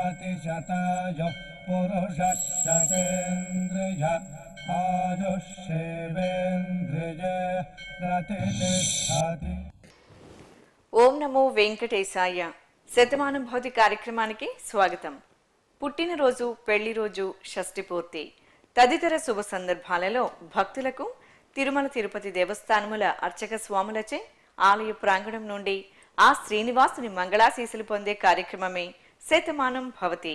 प्रतिशताय पुरुषः शतेन्द्रिय आयुष्येवेन्द्रिये प्रतिष्ठति ఓం నమో వెంకటేశాయ శతమానం భౌతి కార్యక్రమానికి స్వాగతం పుట్టినరోజు పెళ్లి రోజు షష్ఠి పూర్తి తదితర శుభ సందర్భాలలో భక్తులకు తిరుమల తిరుపతి దేవస్థానముల అర్చక స్వాములచే ఆలయ ప్రాంగణం నుండి ఆ శ్రీనివాసుని మంగళాశీసులు పొందే కార్యక్రమమే శతమానం భవతి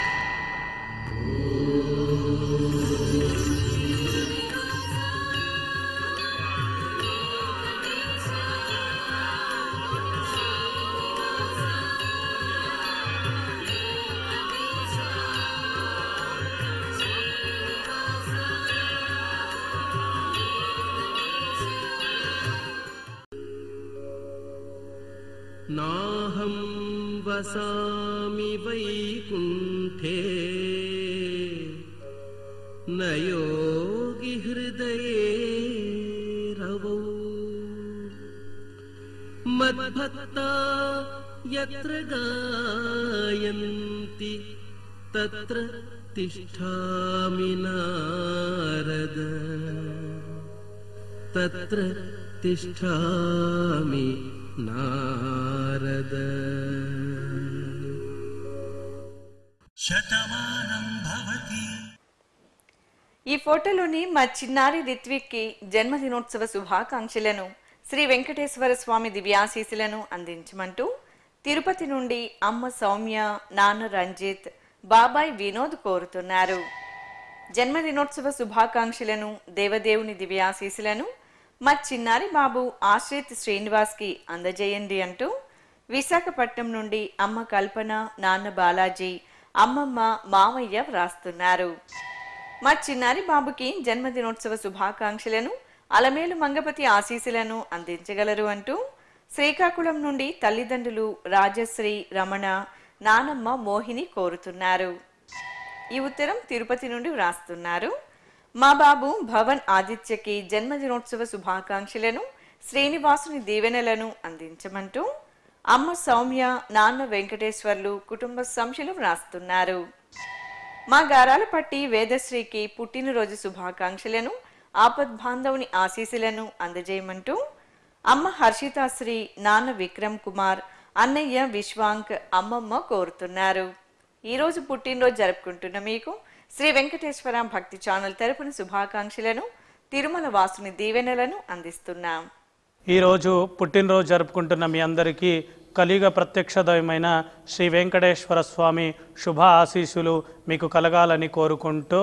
नाहं वसामि वैकुण्ठे न योगि हृदये रवौ मद्भक्ता यत्र गायन्ति तत्र तिष्ठामि नारद तत्र तिष्ठामि नारद ఈ ఫోటోలోని మా చిన్నారి రిత్విక్కి జన్మదినోత్సవ శుభాకాంక్షలను శ్రీ వెంకటేశ్వర స్వామి దివ్యాశీసులను అందించమంటూ తిరుపతి నుండి అమ్మ సౌమ్య నాన్న రంజిత్ బాబాయ్ వినోద్ కోరుతున్నారు జన్మదినోత్సవ శుభాకాంక్షలను దేవదేవుని దివ్యాశీసులను మా చిన్నారి బాబు ఆశ్రిత్ శ్రీనివాస్కి అందజేయండి అంటూ విశాఖపట్నం నుండి అమ్మ కల్పన నాన్న బాలాజీ అమ్మమ్మ మామయ్య వ్రాస్తున్నారు మా చిన్నారి బాబుకి జన్మదినోత్సవ శుభాకాంక్షలను అలమేలు మంగపతి ఆశీస్సులను అందించగలరు అంటూ శ్రీకాకుళం నుండి తల్లిదండ్రులు రాజశ్రీ రమణ నానమ్మ మోహిని కోరుతున్నారు ఈ ఉత్తరం తిరుపతి నుండి వ్రాస్తున్నారు మా బాబు భవన్ ఆదిత్యకి జన్మదినోత్సవ శుభాకాంక్షలను శ్రీనివాసుని దీవెనలను అందించమంటూ అమ్మ సౌమ్య నాన్న వెంకటేశ్వర్లు కుటుంబ సంఖ్యలు వ్రాస్తున్నారు మా గారాల పట్టి వేదశ్రీకి పుట్టినరోజు శుభాకాంక్షలను ఆపద్బాంధవుని ఆశీస్సులను అందజేయమంటూ అమ్మ హర్షితాశ్రీ నాన్న విక్రమ్ కుమార్ అన్నయ్య విశ్వాంక్ అమ్మమ్మ కోరుతున్నారు ఈరోజు పుట్టినరోజు జరుపుకుంటున్న మీకు శ్రీ వెంకటేశ్వర భక్తి ఛానల్ తరపున శుభాకాంక్షలను తిరుమల వాసుని దీవెనలను అందిస్తున్నాం ఈరోజు పుట్టినరోజు జరుపుకుంటున్న మీ అందరికీ కలియుగ ప్రత్యక్ష దైవమైన శ్రీ వెంకటేశ్వర స్వామి శుభ ఆశీస్సులు మీకు కలగాలని కోరుకుంటూ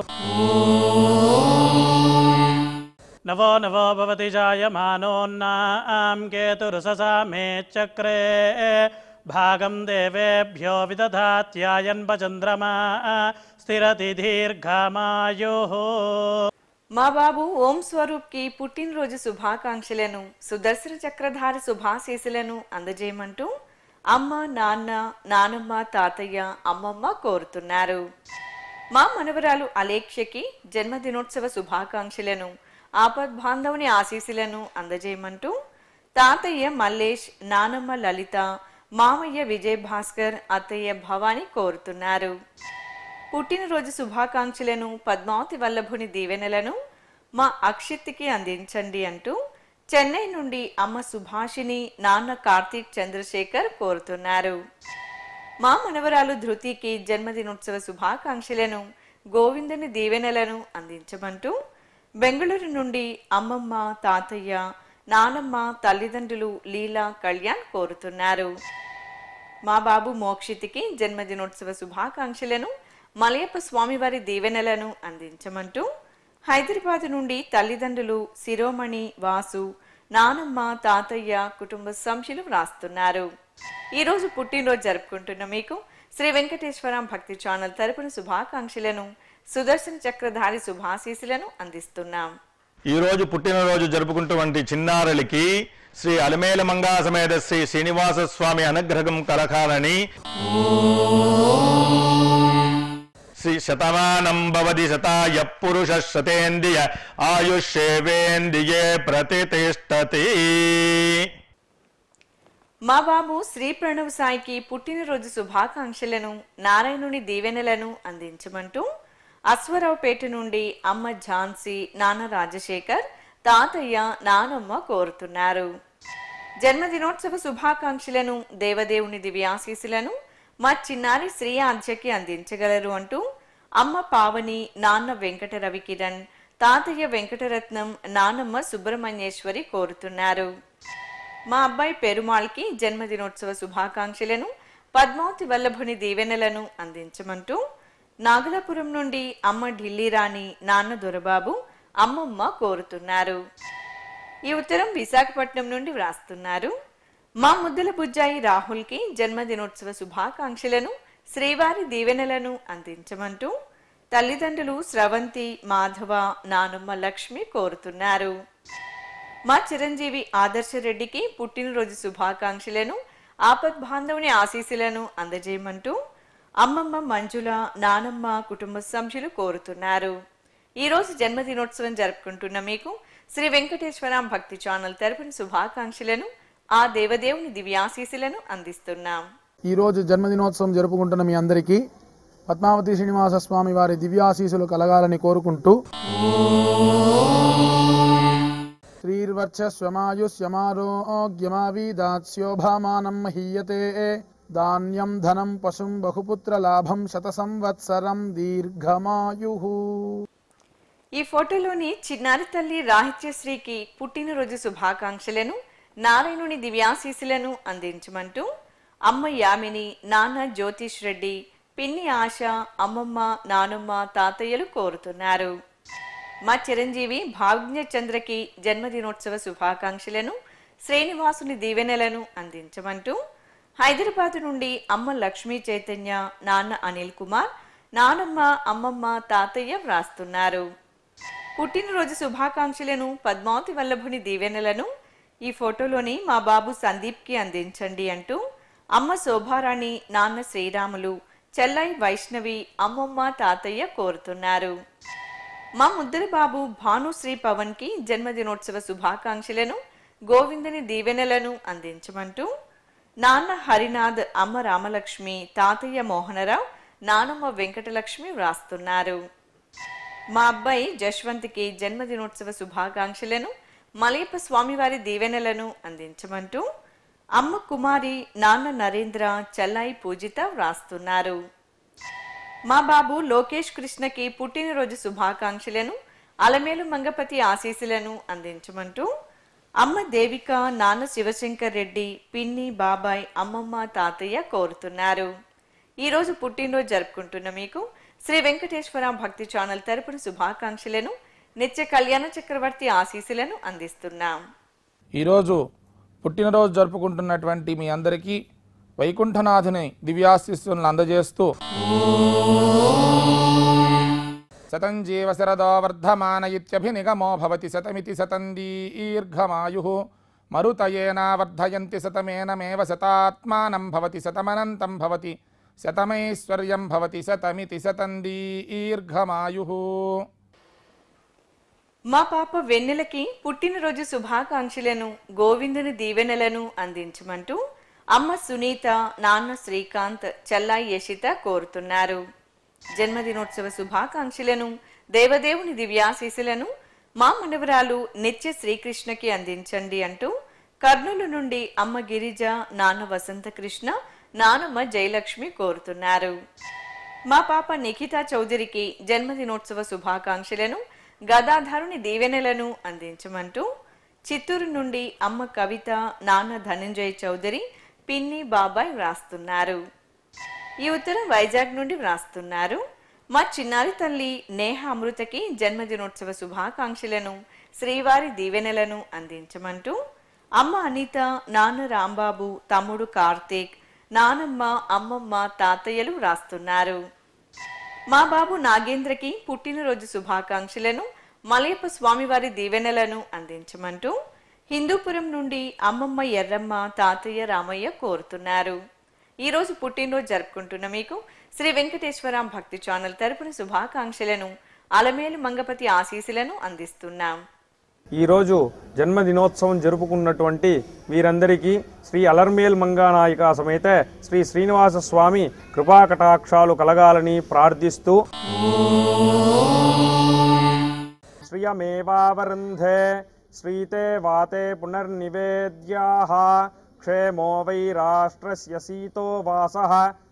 నవో నవో భవతి జాయమానోన్నాం కేతురుససా మే చక్రే భాగం దేవేభ్యో విదధాత్యాయన్ చంద్రమా స్థిరతి దీర్ఘమాయో మా బాబు ఓం స్వరూప్కి పుట్టినరోజు శుభాకాంక్షలను సుదర్శన చక్రధారి శుభాశీసులను అందజేయమంటూ అమ్మ నాన్న నానమ్మ తాతయ్య అమ్మమ్మ కోరుతున్నారు మా మనవరాలు అలేఖ్యకి జన్మదినోత్సవ శుభాకాంక్షలను ఆపద్బాంధవుని ఆశీస్సులను అందజేయమంటూ తాతయ్య మల్లేష్ నానమ్మ లలిత మామయ్య విజయ్ భాస్కర్ అత్తయ్య భవాని కోరుతున్నారు పుట్టినరోజు శుభాకాంక్షలను పద్మావతి వల్లభుని దీవెనలను మా అక్షిత్కి అందించండి అంటూ చెన్నై నుండి అమ్మ సుభాషిని నాన్న కార్తీక్ చంద్రశేఖర్ కోరుతున్నారు మా మనవరాలు ధృతికి జన్మదినోత్సవ శుభాకాంక్షలను గోవిందుని దీవెనలను అందించమంటూ బెంగళూరు నుండి అమ్మమ్మ తాతయ్య నానమ్మ తల్లిదండ్రులు లీలా కళ్యాణ్ కోరుతున్నారు మా బాబు మోక్షితికి జన్మదినోత్సవ శుభాకాంక్షలను మలయప్ప స్వామివారి దీవెనలను అందించమంటూ హైదరాబాద్ నుండి తల్లిదండ్రులు శిరోమణి వాసు నానమ్మ తాతయ్య కుటుంబ సంఖ్యలు వ్రాస్తున్నారు ఈరోజు పుట్టినరోజు జరుపుకుంటున్న మీకు శ్రీ వెంకటేశ్వర భక్తి ఛానల్ తరపున శుభాకాంక్షలను సుదర్శన చక్రధారి శుభాశీసులను అందిస్తున్నాం ఈ రోజు పుట్టినరోజు జరుపుకుంటున్నటువంటి చిన్నారులకి శ్రీ అలమేల మంగా సమేత శ్రీ శ్రీనివాస స్వామి అనుగ్రహం కలకాలని శ్రీ శతమానం భవతి శతాయ పురుష శతేంద్రియ ఆయుష్యేవేంద్రియే ప్రతిష్టతి మా బాబు శ్రీ ప్రణవ్ సాయికి పుట్టినరోజు శుభాకాంక్షలను నారాయణుని దీవెనలను అందించమంటూ అశ్వరావుపేట నుండి అమ్మ ఝాన్సీ నాన్న రాజశేఖర్ తాతయ్య నానమ్మ కోరుతున్నారు జన్మదినోత్సవ శుభాకాంక్షలను దేవదేవుని దివ్యాశీసులను మా చిన్నారి శ్రీ ఆద్యకి అందించగలరు అంటూ అమ్మ పావని నాన్న వెంకట రవికిరణ్ తాతయ్య వెంకటరత్నం నానమ్మ సుబ్రహ్మణ్యేశ్వరి కోరుతున్నారు మా అబ్బాయి పెరుమాళ్కి జన్మదినోత్సవ శుభాకాంక్షలను పద్మావతి వల్లభుని దీవెనలను అందించమంటూ నాగలాపురం నుండి అమ్మ ఢిల్లీ రాణి నాన్న దొరబాబు అమ్మమ్మ కోరుతున్నారు ఈ ఉత్తరం విశాఖపట్నం నుండి వ్రాస్తున్నారు మా ముద్దల బుజ్జాయి రాహుల్కి జన్మదినోత్సవ శుభాకాంక్షలను శ్రీవారి దీవెనలను అందించమంటూ తల్లిదండ్రులు స్రవంతి మాధవ నానమ్మ లక్ష్మి కోరుతున్నారు మా చిరంజీవి ఆదర్శరెడ్డికి పుట్టినరోజు శుభాకాంక్షలను ఆపద్ బాంధవుని ఆశీస్సులను అందజేయమంటూ అమ్మమ్మ మంజుల నానమ్మ కుటుంబ సభ్యులు కోరుతున్నారు ఈ రోజు జన్మదినోత్సవం జరుపుకుంటున్న మీకు శ్రీ వెంకటేశ్వర భక్తి ఛానల్ తరపున శుభాకాంక్షలను ఆ దేవదేవుని దివ్యాశీస్సులను అందిస్తున్నాం ఈరోజు జన్మదినోత్సవం జరుపుకుంటున్న మీ అందరికీ పద్మావతి శ్రీనివాస స్వామి వారి దివ్యాశీసులు కలగాలని కోరుకుంటూ శ్రీర్వర్చస్వమాయుష్యమారోగ్యమావీదాస్యోభామానం మహీయతే ధాన్యం ధనం పశుం బహుపుత్ర లాభం శత సంవత్సరం దీర్ఘమాయు ఈ ఫోటోలోని చిన్నారి తల్లి రాహిత్యశ్రీకి పుట్టినరోజు శుభాకాంక్షలను నారాయణుని దివ్యాశీసులను అందించమంటూ అమ్మ యామిని నాన్న జ్యోతిష్ రెడ్డి పిన్ని ఆశ అమ్మమ్మ నానమ్మ తాతయ్యలు కోరుతున్నారు మా చిరంజీవి భాగ్య చంద్రకి జన్మదినోత్సవ శుభాకాంక్షలను శ్రీనివాసుని దీవెనలను అందించమంటూ హైదరాబాద్ నుండి అమ్మ లక్ష్మీ చైతన్య నాన్న అనిల్ కుమార్ నానమ్మ అమ్మమ్మ తాతయ్య వ్రాస్తున్నారు పుట్టినరోజు శుభాకాంక్షలను పద్మావతి వల్లభుని దీవెనలను ఈ ఫోటోలోని మా బాబు సందీప్కి అందించండి అంటూ అమ్మ శోభారాణి నాన్న శ్రీరాములు చెల్లై వైష్ణవి అమ్మమ్మ తాతయ్య కోరుతున్నారు మా ముద్దరి బాబు భానుశ్రీ పవన్కి జన్మదినోత్సవ శుభాకాంక్షలను గోవిందుని దీవెనలను అందించమంటూ నాన్న హరినాథ్ అమ్మ రామలక్ష్మి తాతయ్య మోహనరావు నానమ్మ వెంకటలక్ష్మి వ్రాస్తున్నారు మా అబ్బాయి జశ్వంత్కి జన్మదినోత్సవ శుభాకాంక్షలను మలయప్ప స్వామివారి దీవెనలను అందించమంటూ అమ్మ కుమారి నాన్న నరేంద్ర చెల్లాయి పూజిత వ్రాస్తున్నారు మా బాబు లోకేష్ కృష్ణకి పుట్టినరోజు శుభాకాంక్షలను అలమేలు మంగపతి ఆశీస్సులను అందించమంటూ అమ్మ దేవిక నాన్న శివశంకర్ రెడ్డి పిన్ని బాబాయ్ అమ్మమ్మ తాతయ్య కోరుతున్నారు ఈ రోజు పుట్టినరోజు జరుపుకుంటున్న మీకు శ్రీ వెంకటేశ్వర భక్తి ఛానల్ తరపున శుభాకాంక్షలను నిత్య కళ్యాణ చక్రవర్తి ఆశీస్సులను అందిస్తున్నాం ఈరోజు పుట్టినరోజు జరుపుకుంటున్నటువంటి మీ అందరికీ వైకుంఠనాథుని దివ్యాశిస్సులను అందజేస్తూ శతం జీవ శరదో వర్ధమాన ఇత్యభినిగమో భవతి శతమితి శతం దీర్ఘమాయు మరుతయేనా వర్ధయంతి శతమేనమేవ శతాత్మానం భవతి శతమనంతం భవతి శతమైశ్వర్యం భవతి శతమితి శతం దీర్ఘమాయు మా పాప వెన్నెలకి పుట్టినరోజు శుభాకాంక్షలను గోవిందుని దీవెనలను అందించమంటూ అమ్మ సునీత నాన్న శ్రీకాంత్ చెల్లాయి యశిత కోరుతున్నారు జన్మదినోత్సవ శుభాకాంక్షలను దేవదేవుని దివ్యాశీసులను మా మనవరాలు నిత్య శ్రీకృష్ణకి అందించండి అంటూ కర్నూలు నుండి అమ్మ గిరిజ నాన్న వసంత కృష్ణ నానమ్మ జయలక్ష్మి కోరుతున్నారు మా పాప నిఖితా చౌదరికి జన్మదినోత్సవ శుభాకాంక్షలను గదాధారుని దీవెనలను అందించమంటూ చిత్తూరు నుండి అమ్మ కవిత నాన్న ధనంజయ్ చౌదరి పిన్ని బాబాయ్ వ్రాస్తున్నారు ఈ ఉత్తరం వైజాగ్ నుండి వ్రాస్తున్నారు మా చిన్నారి తల్లి నేహ అమృతకి జన్మదినోత్సవ శుభాకాంక్షలను శ్రీవారి దీవెనలను అందించమంటూ అమ్మ అనిత నాన్న రాంబాబు తమ్ముడు కార్తీక్ నానమ్మ అమ్మమ్మ తాతయ్యలు వ్రాస్తున్నారు మా బాబు నాగేంద్రకి పుట్టినరోజు శుభాకాంక్షలను మలయప్ప స్వామివారి దీవెనలను అందించమంటూ హిందూపురం నుండి అమ్మమ్మ ఎర్రమ్మ తాతయ్య రామయ్య కోరుతున్నారు ఈ రోజు పుట్టినరోజు జరుపుకుంటున్న మీకు శ్రీ వెంకటేశ్వర భక్తి ఛానల్ తరపున శుభాకాంక్షలను అలమేలు మంగపతి ఆశీస్సులను అందిస్తున్నాం ఈరోజు జన్మదినోత్సవం జరుపుకున్నటువంటి వీరందరికీ శ్రీ అలర్మేల్ మంగానాయిక సమేత శ్రీ శ్రీనివాస స్వామి కృపాకటాక్షాలు కలగాలని ప్రార్థిస్తూ శ్రియమేవావరుంధే శ్రీతే వాతే పునర్నివేద్యాః క్షేమో వై రాష్ట్రస్య సీతో వాసః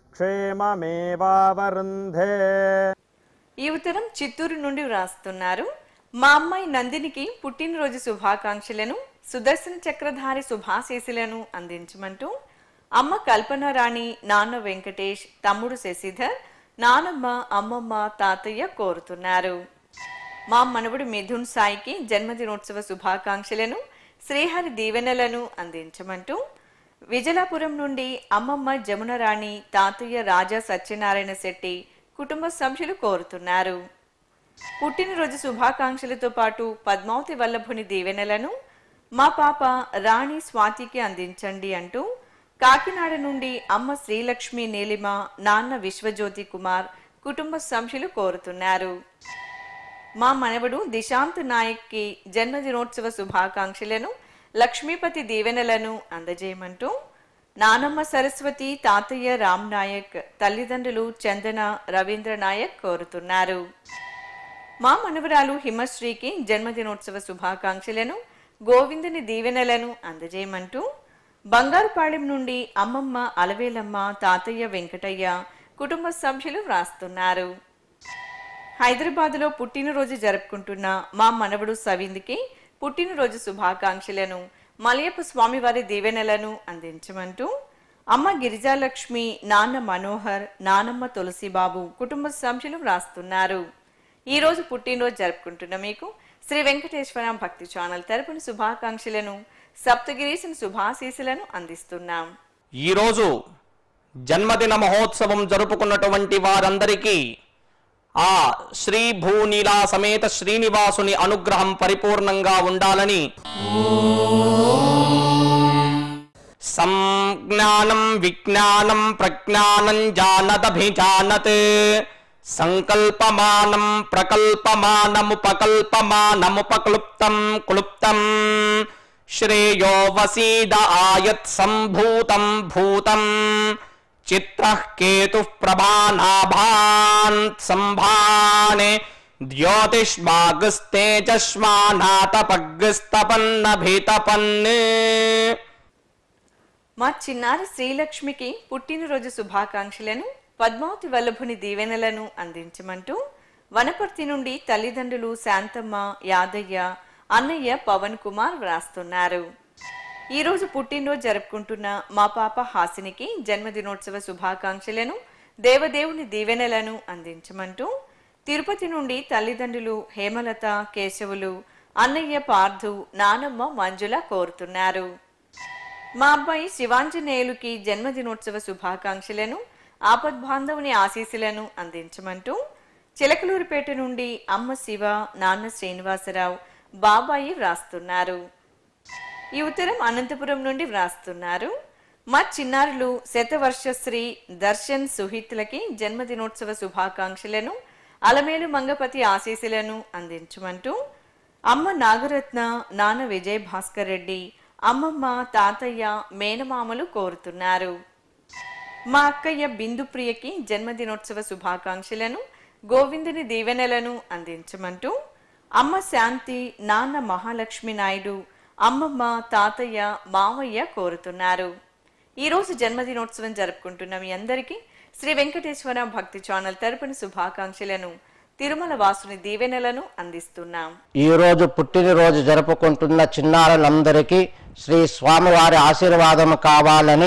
క్షేమమేవావరుంధే ఈ ఉత్తరం చిత్తూరు నుండి వ్రాస్తున్నారు మా అమ్మాయి నందినికి పుట్టినరోజు శుభాకాంక్షలను సుదర్శన చక్రధారి శుభాశీసులను అందించమంటూ అమ్మ కల్పన రాణి నాన్న వెంకటేష్ తమ్ముడు శశిధర్ నానమ్మ అమ్మమ్మ తాతయ్య కోరుతున్నారు మా మనవడు మిథున్ సాయికి జన్మదినోత్సవ శుభాకాంక్షలను శ్రీహరి దీవెనలను అందించమంటూ విజలాపురం నుండి అమ్మమ్మ జమున రాణి తాతయ్య రాజా సత్యనారాయణ శెట్టి కుటుంబ సభ్యులు కోరుతున్నారు పుట్టినరోజు శుభాకాంక్షలతో పాటు పద్మావతి వల్లభుని దీవెనలను మా పాప రాణి స్వాతికి అందించండి అంటూ కాకినాడ నుండి అమ్మ శ్రీలక్ష్మి నీలిమ నాన్న విశ్వజ్యోతి కుమార్ కుటుంబ సభ్యులు కోరుతున్నారు మా మనవడు దిశాంత్ నాయక్కి జన్మదినోత్సవ శుభాకాంక్షలను లక్ష్మీపతి దీవెనలను అందజేయమంటూ నానమ్మ సరస్వతి తాతయ్య రామ్ నాయక్ తల్లిదండ్రులు చందన రవీంద్ర నాయక్ కోరుతున్నారు మా మనవరాలు హిమశ్రీకి జన్మదినోత్సవ శుభాకాంక్షలను గోవిందుని దీవెనలను అందజేయమంటూ బంగారుపాళెం నుండి అమ్మమ్మ అలవేలమ్మ తాతయ్య వెంకటయ్య కుటుంబ సభ్యులు వ్రాస్తున్నారు హైదరాబాద్లో పుట్టినరోజు జరుపుకుంటున్న మా మనవడు సవింద్కి పుట్టినరోజు శుభాకాంక్షలను మలయప్ప స్వామివారి దీవెనలను అందించమంటూ అమ్మ గిరిజాలక్ష్మి నాన్న మనోహర్ నానమ్మ తులసిబాబు కుటుంబ సభ్యులు వ్రాస్తున్నారు ఈ రోజు పుట్టినరోజు జరుపుకుంటున్న మీకు శ్రీ వెంకటేశ్వర భక్తి ఛానల్ తరపున శుభాకాంక్షలను సప్తగిరీశన్ శుభాశీసులను అందిస్తున్నాం ఈరోజు జన్మదిన మహోత్సవం జరుపుకున్నటువంటి వారందరికీ ఆ శ్రీ భూనీలా సమేత శ్రీనివాసుని అనుగ్రహం పరిపూర్ణంగా ఉండాలని సంజ్ఞానం విజ్ఞానం ప్రజ్ఞానం జానదభిజానత్ సంకల్పమానం ప్రకల్పమానముపకల్పమానముపక్లుప్తం క్లుప్తం శ్రేయో వసీద ఆయత్ సంభూతం భూతం చిత్రః కేతుః ప్రభానాభాన్ సంభానే ద్యోతిష్మాగస్తేజస్మానాతపగ్స్తపన్నభితపన్నే మా చిన్నారి శ్రీలక్ష్మికి పుట్టినరోజు శుభాకాంక్షలను పద్మావతి వల్లభుని దీవెనలను అందించమంటూ వనపర్తి నుండి తల్లిదండ్రులు శాంతమ్మ యాదయ్య అన్నయ్య పవన్ కుమార్ వ్రాస్తున్నారు ఈ రోజు పుట్టినరోజు జరుపుకుంటున్న మా పాప హాసినికి జన్మదినోత్సవ శుభాకాంక్షలను దేవదేవుని దీవెనలను అందించమంటూ తిరుపతి నుండి తల్లిదండ్రులు హేమలత కేశవులు అన్నయ్య పార్థు నానమ్మ మంజుల కోరుతున్నారు మా అబ్బాయి శివాంజనేయులుకి జన్మదినోత్సవ శుభాకాంక్షలను ఆపద్బాంధవుని ఆశీస్సులను అందించమంటూ చిలకలూరిపేట నుండి అమ్మ శివ నాన్న శ్రీనివాసరావు బాబాయి వ్రాస్తున్నారు ఈ ఉత్తరం అనంతపురం నుండి వ్రాస్తున్నారు మా చిన్నారులు శతవర్షశ్రీ దర్శన్ సుహిత్లకి జన్మదినోత్సవ శుభాకాంక్షలను అలమేలు మంగపతి ఆశీస్సులను అందించమంటూ అమ్మ నాగరత్న నాన్న విజయ్ భాస్కర్ రెడ్డి అమ్మమ్మ తాతయ్య మేనమామలు కోరుతున్నారు మా అక్కయ్య బిందుప్రియకి జన్మదినోత్సవ శుభాకాంక్షలను గోవిందుని దీవెనలను అందించమంటూ అమ్మ శాంతి నాన్న మహాలక్ష్మి నాయుడు అమ్మమ్మ తాతయ్య మావయ్య కోరుతున్నారు ఈ రోజు జన్మదినోత్సవం జరుపుకుంటున్న మీ అందరికీ శ్రీ వెంకటేశ్వర భక్తి ఛానల్ తరపున శుభాకాంక్షలను తిరుమల వాసుని దీవెనలను అందిస్తున్నాం ఈరోజు పుట్టినరోజు జరుపుకుంటున్న చిన్నారులందరికీ శ్రీ స్వామివారి ఆశీర్వాదం కావాలని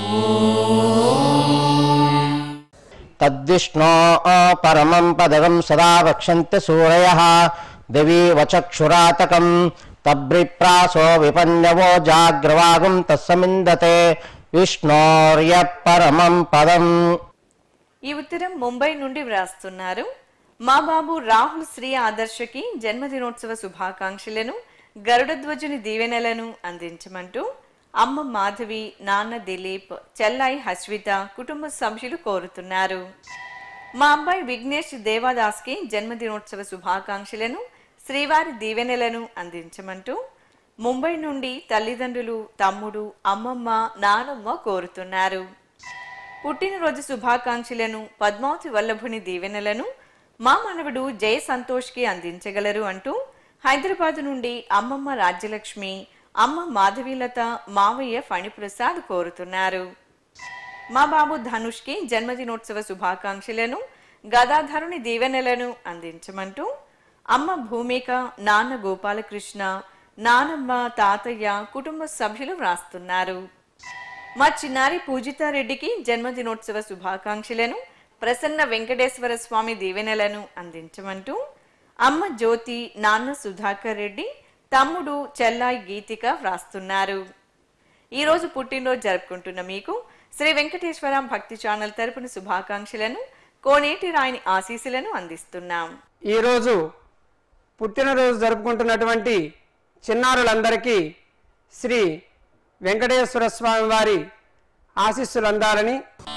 తద్విష్ణో పరమం పదగం సదా వక్షంతి సూరయ దివి వచక్షురాతకం తబ్రిప్రాసో విపన్యవో జాగ్రవాగం తస్సమిందతే విష్ణోర్య పరమం పదం ఈ ఉత్తరం ముంబై నుండి వ్రాస్తున్నారు మా బాబు రాహుల్ శ్రీ ఆదర్శకి జన్మదినోత్సవ శుభాకాంక్షలను గరుడధ్వజుని దీవెనలను అందించమంటూ అమ్మ మాధవి నాన్న దిలీప్ చెల్లాయి హస్విత కుటుంబ సభ్యులు కోరుతున్నారు మా అబ్బాయి విఘ్నేష్ దేవాదాస్కి జన్మదినోత్సవ శుభాకాంక్షలను శ్రీవారి దీవెనలను అందించమంటూ ముంబై నుండి తల్లిదండ్రులు తమ్ముడు అమ్మమ్మ నానమ్మ కోరుతున్నారు పుట్టినరోజు శుభాకాంక్షలను పద్మావతి వల్లభుని దీవెనలను మా మనవడు జయ సంతోష్కి అందించగలరు అంటూ హైదరాబాద్ నుండి అమ్మమ్మ రాజ్యలక్ష్మి అమ్మ మాధవీలత మావయ్య ఫణిప్రసాద్ కోరుతున్నారు మా బాబు ధనుష్కి జన్మదినోత్సవ శుభాకాంక్షలను గదాధరుని దీవెనలను అందించమంటూ అమ్మ భూమిక నాన్న గోపాలకృష్ణ నానమ్మ తాతయ్య కుటుంబ సభ్యులు వ్రాస్తున్నారు మా చిన్నారి పూజితారెడ్డికి జన్మదినోత్సవ శుభాకాంక్షలను ప్రసన్న వెంకటేశ్వర స్వామి దీవెనలను అందించమంటూ అమ్మ జ్యోతి నాన్న సుధాకర్ రెడ్డి తమ్ముడు చెల్లాయి గీతిక వ్రాస్తున్నారు ఈ రోజు పుట్టినరోజు జరుపుకుంటున్న మీకు శ్రీ వెంకటేశ్వర భక్తి ఛానల్ తరపున శుభాకాంక్షలను కోనేటి రాయని ఆశీస్సులను అందిస్తున్నాం ఈరోజు పుట్టినరోజు జరుపుకుంటున్నటువంటి చిన్నారులందరికీ శ్రీ వెంకటేశ్వర స్వామి వారి ఆశీస్సులు అందాలని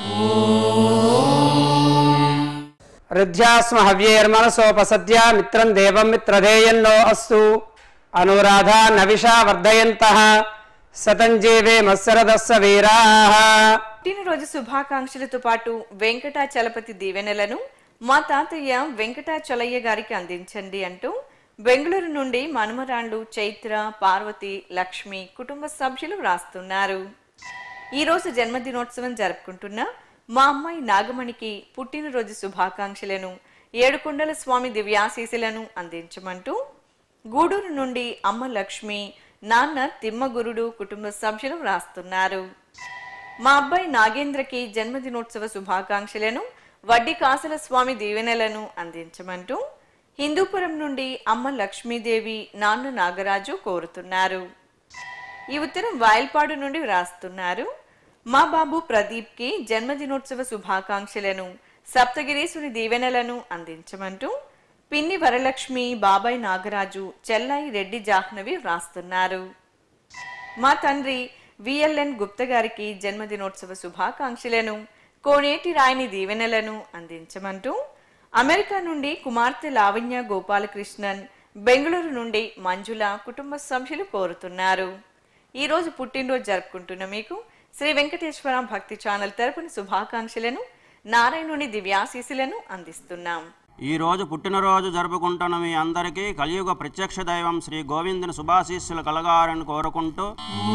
రుధ్యాస్మ హవ్యేర్మనసోపసద్య మిత్రం దేవం మిత్రధేయన్నో అస్తు అనురాధ నవిషా వర్ధయంత సతంజీవే మత్సరదస్స వీరా పుట్టినరోజు శుభాకాంక్షలతో పాటు వెంకటాచలపతి దీవెనలను మా తాతయ్య వెంకటాచలయ్య గారికి అందించండి అంటూ బెంగళూరు నుండి మనుమరాండ్లు చైత్ర పార్వతి లక్ష్మి కుటుంబ సభ్యులు వ్రాస్తున్నారు ఈ రోజు జన్మదినోత్సవం జరుపుకుంటున్న మా అమ్మాయి నాగమణికి పుట్టినరోజు శుభాకాంక్షలను ఏడుకొండల స్వామి దివ్యాశీసులను అందించమంటూ గూడూరు నుండి అమ్మ లక్ష్మి నాన్న తిమ్మగురుడు కుటుంబ సభ్యులు వ్రాస్తున్నారు మా అబ్బాయి నాగేంద్రకి జన్మదినోత్సవ శుభాకాంక్షలను వడ్డీ కాసుల స్వామి దీవెనలను అందించమంటూ హిందూపురం నుండి అమ్మ లక్ష్మీదేవి నాన్న నాగరాజు కోరుతున్నారు ఈ ఉత్తరం వాయల్పాడు నుండి వ్రాస్తున్నారు మా బాబు ప్రదీప్కి జన్మదినోత్సవ శుభాకాంక్షలను సప్తగిరీసుని దీవెనలను అందించమంటూ పిన్ని వరలక్ష్మి బాబాయ్ నాగరాజు చెల్లాయి రెడ్డి జాహ్నవి వ్రాస్తున్నారు మా తండ్రి విఎల్ఎన్ గుప్త గారికి జన్మదినోత్సవ శుభాకాంక్షలను కోనేటి రాయని దీవెనలను అందించమంటూ అమెరికా నుండి కుమార్తె లావణ్య గోపాలకృష్ణన్ బెంగళూరు నుండి మంజుల కుటుంబ సభ్యులు కోరుతున్నారు ఈ రోజు పుట్టినరోజు జరుపుకుంటున్న మీకు శ్రీ వెంకటేశ్వర భక్తి ఛానల్ తరపున శుభాకాంక్షలను నారాయణుని దివ్యాశీసులను అందిస్తున్నాం ఈ రోజు పుట్టినరోజు జరుపుకుంటున్న మీ అందరికీ కలియుగ ప్రత్యక్ష దైవం శ్రీ గోవిందుని శుభాశీస్సులు కలగాలని కోరుకుంటూ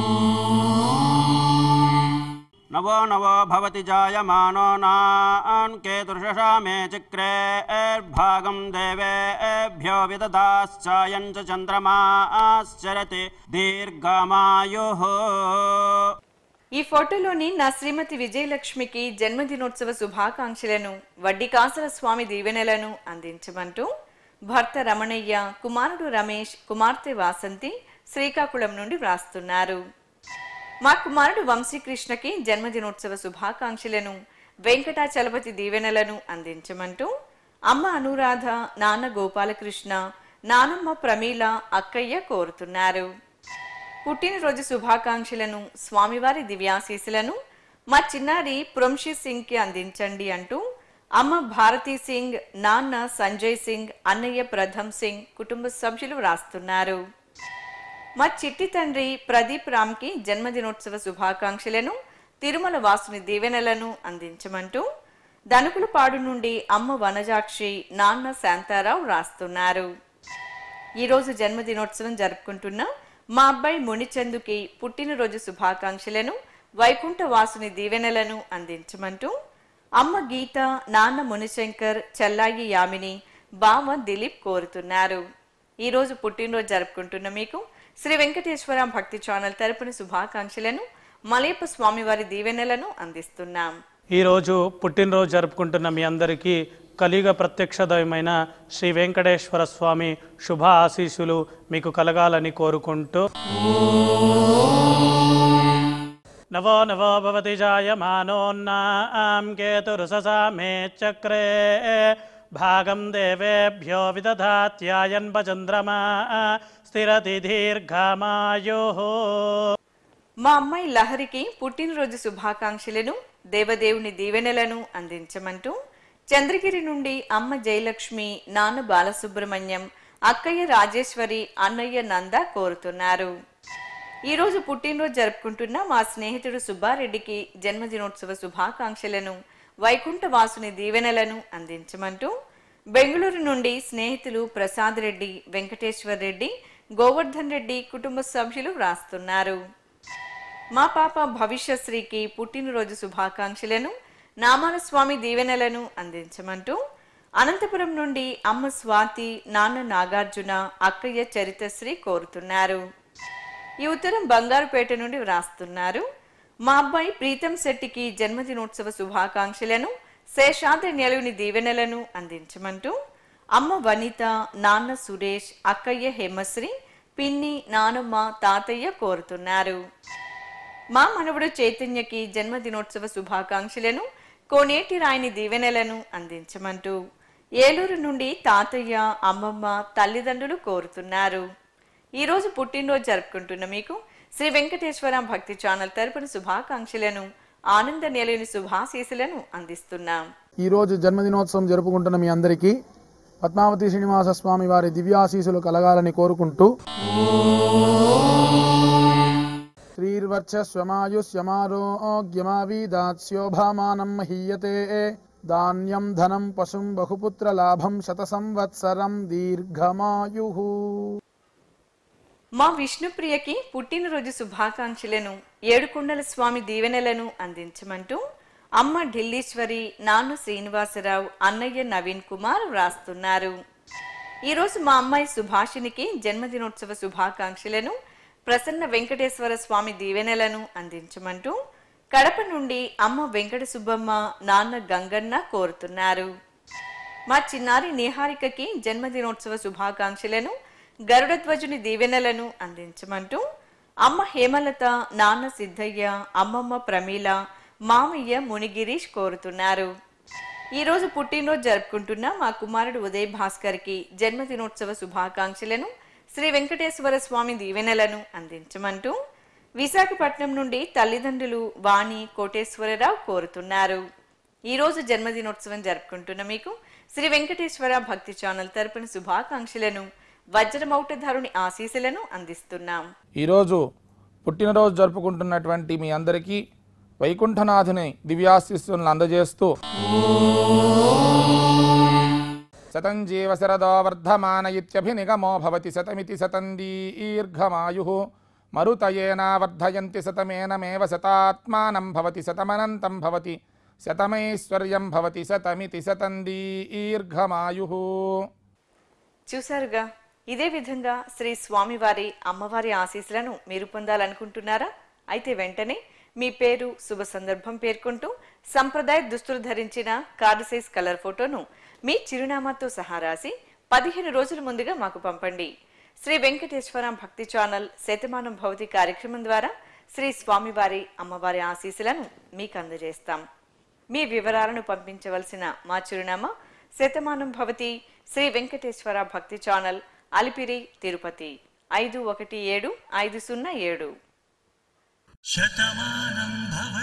నవో నవో భవతి జాయమానో నాన్ కేతుర్షశామే చక్రేర్భాగం దేవేభ్యో విదదాశ్చాయం చ చంద్రమాశ్చరతి దీర్ఘమాయుః ఈ ఫోటోలోని నా శ్రీమతి విజయలక్ష్మికి జన్మదినోత్సవ శుభాకాంక్షలను వడ్డీ కాసల స్వామి దీవెనలను అందించమంటూ భర్త రమణయ్య కుమారుడు రమేష్ కుమార్తె వాసంతి శ్రీకాకుళం నుండి వ్రాస్తున్నారు మా కుమారుడు వంశీకృష్ణకి జన్మదినోత్సవ శుభాకాంక్షలను వెంకటాచలపతి దీవెనలను అందించమంటూ అమ్మ అనురాధ నాన్న గోపాలకృష్ణ నానమ్మ ప్రమీల అక్కయ్య కోరుతున్నారు పుట్టినరోజు శుభాకాంక్షలను స్వామివారి దివ్యాశీసులను మా చిన్నారి ప్రొంషి సింగ్ కి అందించండి అంటూ అమ్మ భారతీ సింగ్ నాన్న సంజయ్ సింగ్ అన్నయ్య ప్రథమ్ సింగ్ కుటుంబ సభ్యులు వ్రాస్తున్నారు మా చిట్టి తండ్రి ప్రదీప్ రామ్ కి జన్మదినోత్సవ శుభాకాంక్షలను తిరుమల వాసుని దీవెనలను అందించమంటూ దనుకులపాడు నుండి అమ్మ వనజాక్షి నాన్న శాంతారావు రాస్తున్నారు ఈరోజు జన్మదినోత్సవం జరుపుకుంటున్న మా అబ్బాయి మునిచందుకి పుట్టినరోజు శుభాకాంక్షలను వైకుంఠ వాసుని దీవెనలను అందించమంటూ అమ్మ గీత నాన్న మునిశంకర్ చెల్లాయి యామిని బావ దిలీప్ కోరుతున్నారు ఈరోజు పుట్టినరోజు జరుపుకుంటున్న మీకు శ్రీ వెంకటేశ్వర భక్తి ఛానల్ తరపున శుభాకాంక్షలను మలయప్ప స్వామివారి దీవెనలను అందిస్తున్నాం ఈరోజు పుట్టినరోజు జరుపుకుంటున్న మీ అందరికీ కలియుగ ప్రత్యక్ష దైవమైన శ్రీ వెంకటేశ్వర స్వామి శుభ ఆశీస్సులు మీకు కలగాలని కోరుకుంటూ నవో నవో భవతి జాయమానోన్నాం కేతురుససా మే చక్రే భాగం దేవేభ్యో విదధాత్యాయన్ చంద్రమా స్థిరతి దీర్ఘమాయో మా అమ్మాయి లహరికి పుట్టినరోజు శుభాకాంక్షలను దేవదేవుని దీవెనలను అందించమంటూ చంద్రగిరి నుండి అమ్మ జయలక్ష్మి నాన్న బాలసుబ్రహ్మణ్యం అక్కయ్య రాజేశ్వరి అన్నయ్య నంద కోరుతున్నారు ఈరోజు పుట్టినరోజు జరుపుకుంటున్న మా స్నేహితుడు సుబ్బారెడ్డికి జన్మదినోత్సవ శుభాకాంక్షలను వైకుంఠ వాసుని దీవెనలను అందించమంటూ బెంగళూరు నుండి స్నేహితులు ప్రసాద్ రెడ్డి వెంకటేశ్వర్ రెడ్డి గోవర్ధన్ రెడ్డి కుటుంబ సభ్యులు వ్రాస్తున్నారు మా పాప భవిష్యశ్రీకి పుట్టినరోజు శుభాకాంక్షలను నామాల స్వామి దీవెనలను అందించమంటూ అనంతపురం నుండి అమ్మ స్వాతి నాన్న నాగార్జున అక్కయ్య చరితశ్రీ కోరుతున్నారు ఈ ఉత్తరం బంగారుపేట నుండి వ్రాస్తున్నారు మా అబ్బాయి ప్రీతం శెట్టికి జన్మదినోత్సవ శుభాకాంక్షలను శేషాద్రి నెలవుని దీవెనలను అందించమంటూ అమ్మ వనిత నాన్న సురేష్ అక్కయ్య హేమశ్రీ పిన్ని నానమ్మ తాతయ్య కోరుతున్నారు మా మనవడు చైతన్యకి జన్మదినోత్సవ శుభాకాంక్షలను కోనేటి రాయిని దీవెనలను అందించమంటూ ఏలూరు నుండి తాతయ్య అమ్మమ్మ తల్లిదండ్రులు కోరుతున్నారు ఈ రోజు పుట్టినరోజు జరుపుకుంటున్న మీకు శ్రీ వెంకటేశ్వర భక్తి ఛానల్ తరపున శుభాకాంక్షలను ఆనంద నిలయని శుభాశీసులను అందిస్తున్నాం ఈరోజు జన్మదినోత్సవం జరుపుకుంటున్న మీ అందరికీ పద్మావతి శ్రీనివాస స్వామి వారి దివ్యాశీసులు కలగాలని కోరుకుంటూ శ్రీర్వర్చస్వమాయుష్యమారోగ్యమావీదాస్యోభామానం మహీయతే ధాన్యం ధనం పశుం బహుపుత్ర లాభం శత సంవత్సరం దీర్ఘమాయు మా విష్ణుప్రియకి పుట్టినరోజు శుభాకాంక్షలను ఏడుకొండల స్వామి దీవెనలను అందించమంటూ అమ్మ ఢిల్లీశ్వరి నాన్న శ్రీనివాసరావు అన్నయ్య నవీన్ కుమార్ వ్రాస్తున్నారు ఈరోజు మా అమ్మాయి సుభాషినికి జన్మదినోత్సవ శుభాకాంక్షలను ప్రసన్న వెంకటేశ్వర స్వామి దీవెనలను అందించమంటూ కడప నుండి అమ్మ వెంకట సుబ్బమ్మ నాన్న గంగన్న కోరుతున్నారు మా చిన్నారి నిహారికకి జన్మదినోత్సవ శుభాకాంక్షలను గరుడధ్వజుని దీవెనలను అందించమంటూ అమ్మ హేమలత నాన్న సిద్ధయ్య అమ్మమ్మ ప్రమీల మామయ్య మునిగిరీష్ కోరుతున్నారు ఈ రోజు పుట్టినరోజు జరుపుకుంటున్న మా కుమారుడు ఉదయ్ భాస్కర్కి జన్మదినోత్సవ శుభాకాంక్షలను శ్రీ వెంకటేశ్వర స్వామి దీవెనలను అందించమంటూ విశాఖపట్నం నుండి తల్లిదండ్రులు వాణి కోటేశ్వరరావు కోరుతున్నారు ఈ రోజు జన్మదినోత్సవం జరుపుకుంటున్న మీకు శ్రీ వెంకటేశ్వర భక్తి ఛానల్ తరపున శుభాకాంక్షలను వజ్రమౌటధరుని ఆశీస్సులను అందిస్తున్నాం ఈరోజు పుట్టినరోజు జరుపుకుంటున్నటువంటి మీ అందరికీ వైకుంఠనాథుని దివ్యాశిస్సులను అందజేస్తూ శతం జీవ శరదో వర్ధమాన ఇత్యభినిగమో భవతి శతమితి శతం దీర్ఘమాయు మరుతయేనా వర్ధయంతి శతమేనమేవ శతాత్మానం భవతి శతమనంతం భవతి శతమైశ్వర్యం భవతి శతమితి శతం దీర్ఘమాయు చూశారుగా ఇదే విధంగా శ్రీ స్వామివారి అమ్మవారి ఆశీస్సులను మీరు పొందాలనుకుంటున్నారా అయితే వెంటనే మీ పేరు శుభ సందర్భం పేర్కొంటూ సంప్రదాయ దుస్తులు ధరించిన కార్డు సైజ్ కలర్ ఫోటోను మీ చిరునామాతో సహా రాసి పదిహేను రోజుల ముందుగా మాకు పంపండి శ్రీ వెంకటేశ్వర భక్తి ఛానల్ శతమానం భవతి కార్యక్రమం ద్వారా శ్రీ స్వామివారి అమ్మవారి ఆశీస్సులను మీకు అందజేస్తాం మీ వివరాలను పంపించవలసిన మా చిరునామా శతమానం భవతి శ్రీ వెంకటేశ్వర భక్తి ఛానల్ అలిపిరి తిరుపతి ఐదు ఒకటి ఏడు ఐదు సున్నా ఏడు శతమానం భవ